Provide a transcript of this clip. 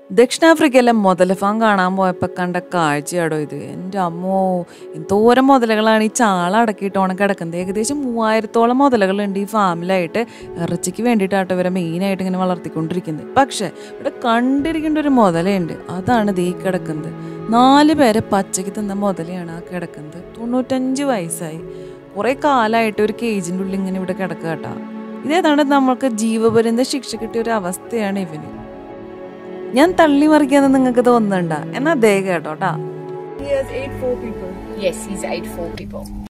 ദക്ഷിണാഫ്രിക്കയിലെ മുതല ഫാം കാണാൻ പോയപ്പോൾ കണ്ട കാഴ്ചയാടോ ഇത് എൻ്റെ അമ്മോ എന്തോരം മുതലകളാണ് ഈ ചാള അടക്കിയിട്ടോണം കിടക്കുന്നത് ഏകദേശം മൂവായിരത്തോളം മുതലകളുണ്ട് ഈ ഫാമിലായിട്ട് ഇറച്ചിക്ക് വേണ്ടിയിട്ടാട്ടോ ഇവരെ മെയിനായിട്ട് ഇങ്ങനെ വളർത്തിക്കൊണ്ടിരിക്കുന്നത് പക്ഷേ ഇവിടെ കണ്ടിരിക്കേണ്ട ഒരു മുതലയുണ്ട് അതാണ് ദീ കിടക്കുന്നത് നാല് പേരെ പച്ചയ്ക്ക് തിന്ന മുതലയാണ് ആ കിടക്കുന്നത് തൊണ്ണൂറ്റഞ്ച് വയസ്സായി കുറേ കാലമായിട്ട് ഒരു കേജിൻ്റെ ഉള്ളിൽ ഇങ്ങനെ ഇവിടെ കിടക്കുക കേട്ടോ ഇതേതാണ് നമ്മൾക്ക് ജീവപര്യന്ത ശിക്ഷ കിട്ടിയ ഒരു അവസ്ഥയാണ് ഇവന് ഞാൻ തള്ളി മറിക്കാന്ന് നിങ്ങൾക്ക് തോന്നുന്നുണ്ട എന്നാ ദേ കേട്ടോട്ടാ He has ate four people. Yes, he's ate four people.